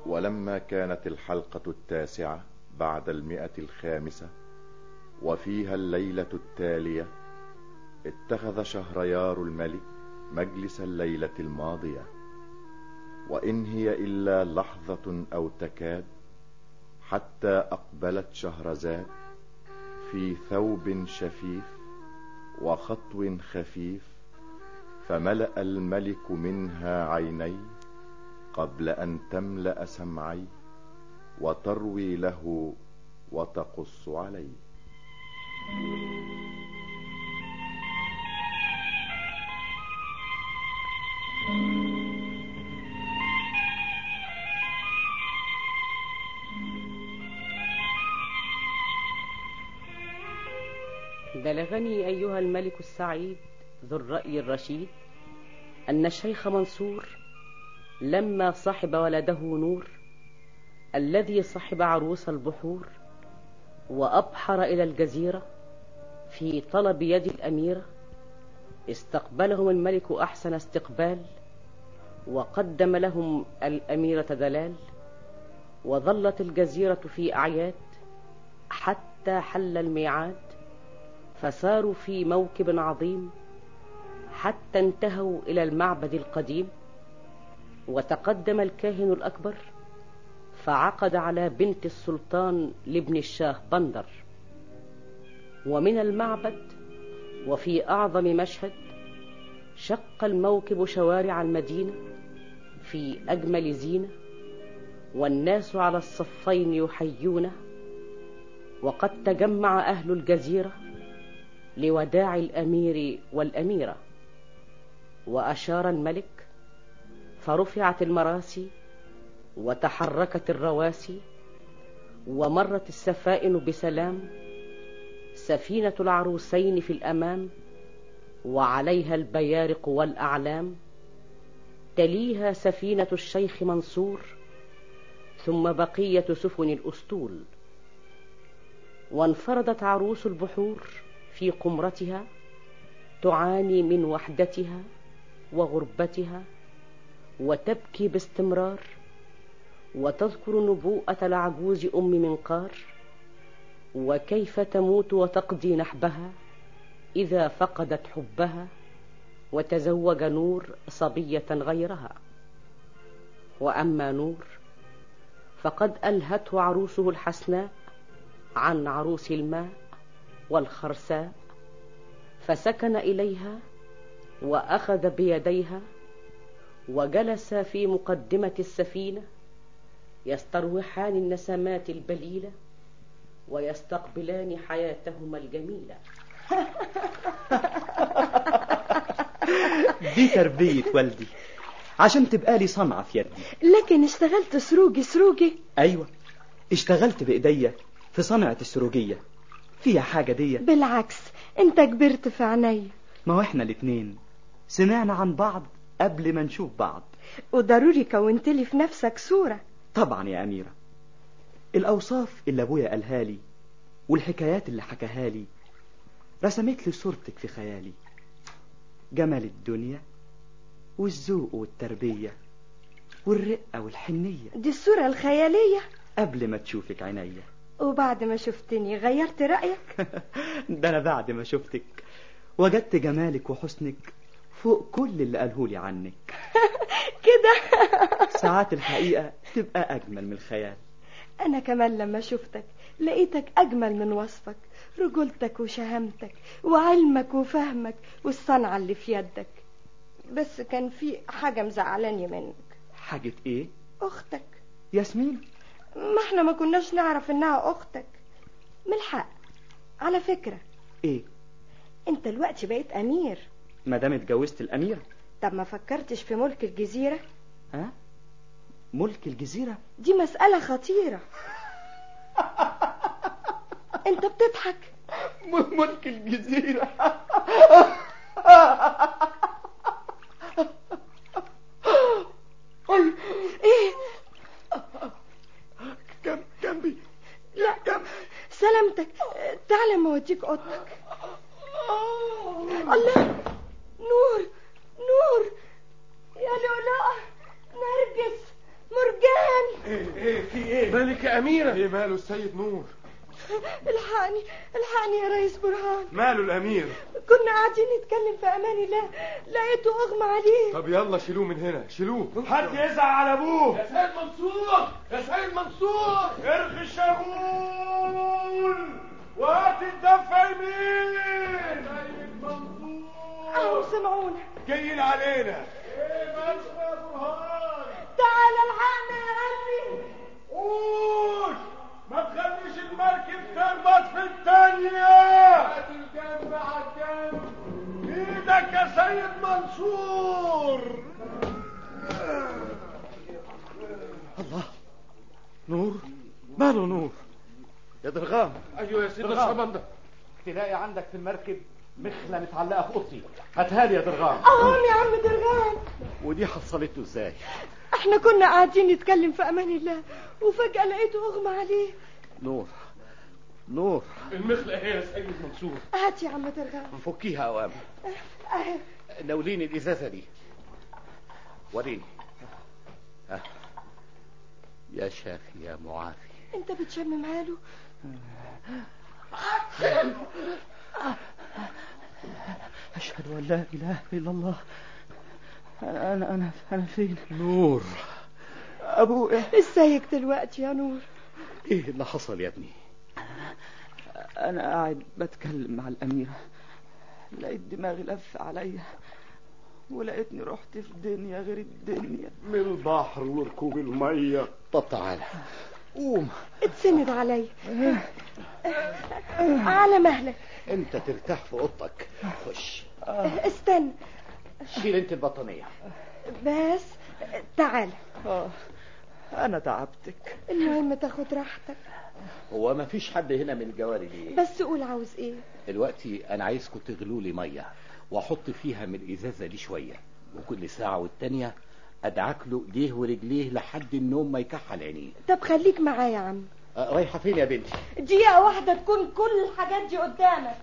ولما كانت الحلقة التاسعة بعد المئة الخامسة وفيها الليلة التالية اتخذ شهريار الملك مجلس الليلة الماضية وإن هي إلا لحظة أو تكاد حتى أقبلت شهرزاد في ثوب شفيف وخطو خفيف فملأ الملك منها عيني قبل أن تملأ سمعي وتروي له وتقص عليه بلغني أيها الملك السعيد ذو الرأي الرشيد أن الشيخ منصور لما صحب ولده نور الذي صحب عروس البحور وأبحر إلى الجزيرة في طلب يد الأميرة استقبلهم الملك أحسن استقبال وقدم لهم الأميرة دلال وظلت الجزيرة في أعياد حتى حل الميعاد فساروا في موكب عظيم حتى انتهوا إلى المعبد القديم وتقدم الكاهن الأكبر فعقد على بنت السلطان لابن الشاه بندر ومن المعبد وفي أعظم مشهد شق الموكب شوارع المدينة في أجمل زينة والناس على الصفين يحيونه وقد تجمع أهل الجزيرة لوداع الأمير والأميرة وأشار الملك فرفعت المراسي وتحركت الرواسي ومرت السفائن بسلام سفينة العروسين في الأمام وعليها البيارق والأعلام تليها سفينة الشيخ منصور ثم بقية سفن الأسطول وانفردت عروس البحور في قمرتها تعاني من وحدتها وغربتها وتبكي باستمرار وتذكر نبوءة العجوز أم منقار وكيف تموت وتقضي نحبها إذا فقدت حبها وتزوج نور صبية غيرها وأما نور فقد ألهته عروسه الحسناء عن عروس الماء والخرساء فسكن إليها وأخذ بيديها وجلس في مقدمة السفينة يستروحان النسمات البليلة ويستقبلان حياتهما الجميلة دي تربية والدي عشان تبقى لي صنعة في يدي لكن اشتغلت سروجي سروجي أيوة اشتغلت بإيديا في صنعة السروجية فيها حاجة دي بالعكس انت كبرت في عينيا ما هو احنا الاتنين سمعنا عن بعض قبل ما نشوف بعض وضروري كونت لي في نفسك صورة طبعا يا أميرة الأوصاف اللي أبويا قالها لي والحكايات اللي حكاها لي رسمت لي صورتك في خيالي جمال الدنيا والذوق والتربية والرقة والحنية دي الصورة الخيالية قبل ما تشوفك عينيا وبعد ما شفتني غيرت رأيك ده أنا بعد ما شفتك وجدت جمالك وحسنك فوق كل اللي قالهولي عنك كده ساعات الحقيقة تبقى أجمل من الخيال أنا كمان لما شفتك لقيتك أجمل من وصفك رجولتك وشهامتك وعلمك وفهمك والصنعة اللي في يدك بس كان في حاجة مزعلاني منك حاجة إيه؟ أختك ياسمين ما احنا ما كناش نعرف إنها أختك من الحق على فكرة إيه؟ انت دلوقتي بقيت أمير ما دام اتجوزت الأميرة طب ما فكرتش في ملك الجزيرة ها؟ ملك الجزيرة؟ دي مسألة خطيرة انت بتضحك ملك الجزيرة ايه كم جنبي لا سلامتك تعالى ما اوديك اوضتك الله نور نور يا لؤلؤة نرجس مرجان ايه ايه في ايه مالك يا أميرة ايه ماله السيد نور الحقني الحقني يا ريس برهان ماله الامير كنا قاعدين نتكلم في امان الله لقيته اغمى عليه طب يلا شيلوه من هنا شيلوه حد يزعل على ابوه يا سيد منصور يا سيد منصور ارخي الشغول وهات الدفع يمين سيد منصور اهو سمعونا جايين علينا ايه مالكم يا برهان تعال الحقنا يا قلبي قوش ما تخليش المركب تربط في التانية هات الجنب على الجنب ايدك يا سيد منصور نور ماله نور يا درغام أيوة يا سيدنا درغام. الشمندة تلاقي عندك في المركب مخلة متعلقة في اوضتي هاتها لي يا درغام اهون يا عم درغان ودي حصلته ازاي احنا كنا قاعدين نتكلم في امان الله وفجأة لقيته اغمى عليه نور نور المخلة هي يا سيد منصور هات يا عم درغان فكيها اوام اهي ناوليني الازازة دي وريني ها. يا شافي يا معافي انت بتشم ماله أشهد أن لا إله إلا الله أنا أنا أنا, أنا فين؟ نور أبويا ازيك دلوقتي يا نور ايه اللي حصل يا ابني أنا قاعد بتكلم مع الأميرة لقيت دماغي لف عليا ولقيتني رحت في دنيا غير الدنيا من البحر وركوب المية طب تعالى قوم اتسند عليا على مهلك انت ترتاح في اوضتك خش استنى شيل انت البطانية بس تعال آه أنا تعبتك المهم تاخد راحتك هو ما فيش حد هنا من الجواري ليه بس قول عاوز ايه دلوقتي انا عايزكم تغلوا لي ميه واحط فيها من الازازه دي شويه وكل ساعه والتانيه ادعك له ايديه ورجليه لحد النوم ما يكحل عينيه طب خليك معايا يا عم أه، رايحه فين يا بنتي دقيقة واحدة تكون كل الحاجات دي قدامك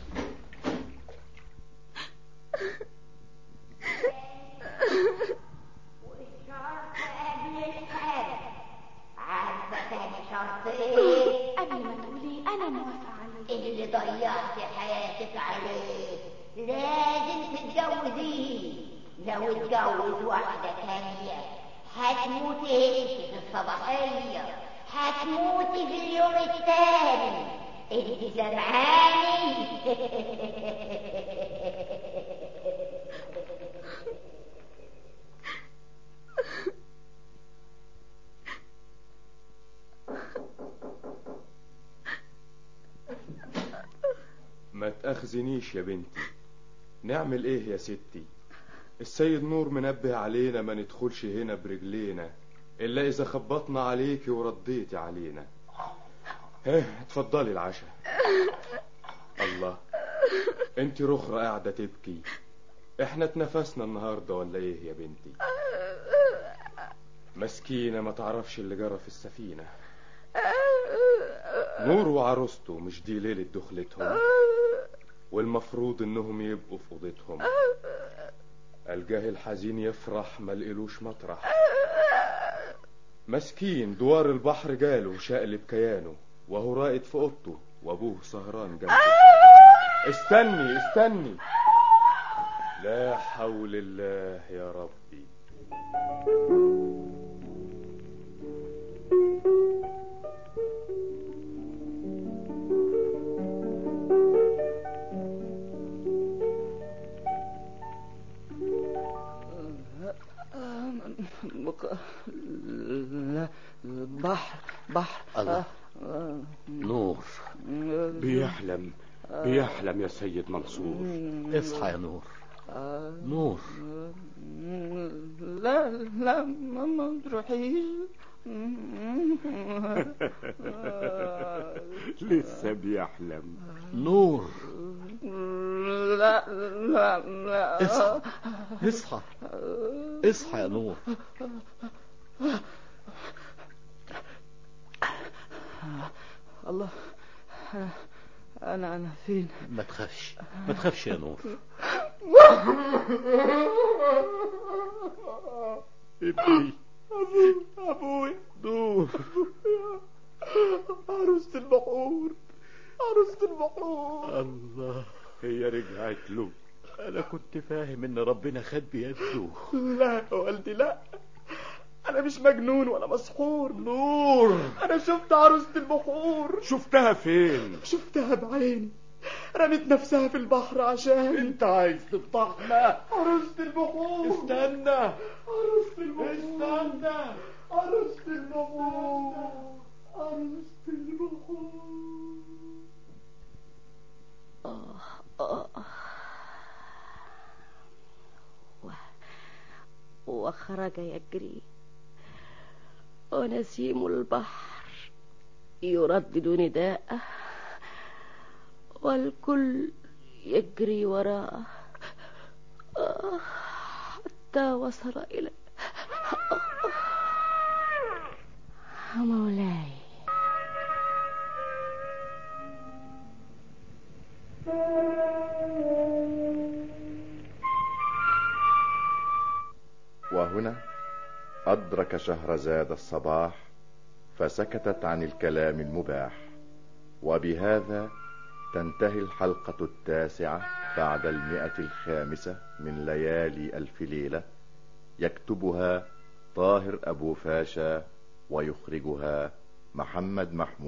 عارفة تاني شرط ايه؟ قبل ما تقولي انا موافقه عليه اللي ضيعت حياتك عليه لازم تتجوزيه لو اتجوز واحدة تانية هتموتي انت في الصباحية هتموتي في اليوم التاني انت سامعاني ما تأخذنيش يا بنتي نعمل ايه يا ستي السيد نور منبه علينا ما ندخلش هنا برجلينا الا اذا خبطنا عليكي ورديتي علينا ها اتفضلي العشاء الله انت رخرة قاعدة تبكي احنا اتنفسنا النهاردة ولا ايه يا بنتي مسكينة ما تعرفش اللي جرى في السفينة نور وعروسته مش دي ليلة دخلتهم والمفروض انهم يبقوا في اوضتهم الجاهل حزين يفرح ما لقلوش مطرح مسكين دوار البحر جاله شقلب كيانه وهو راقد في اوضته وابوه سهران جنبه استني استني لا حول الله يا ربي بق... لا بحر بحر الله. آه، نور آه، بيحلم بيحلم يا سيد منصور اصحى يا نور نور لا لا ما ما تروحيش لسه بيحلم نور لا لا لا اصحى اصحى اصحى يا نور الله انا انا فين ما تخافش ما تخافش يا نور ابني أبوي دور عروسة البحور عروسة البحور الله هي رجعت له انا كنت فاهم ان ربنا خد بيده لا يا والدي لا أنا مش مجنون ولا مسحور نور أنا شفت عروسة البحور شفتها فين شفتها بعيني رمت نفسها في البحر عشان انت عايز تفضحنا عروسة البحور استنى عروسة البحور استنى عروسة البحور عروسة البحور وخرج يجري ونسيم البحر يردد نداءه والكل يجري وراءه آه، حتى وصل إلى آه، مولاي وهنا أدرك شهرزاد الصباح فسكتت عن الكلام المباح وبهذا تنتهي الحلقة التاسعة بعد المئة الخامسة من ليالي ألف ليلة يكتبها طاهر أبو فاشا ويخرجها محمد محمود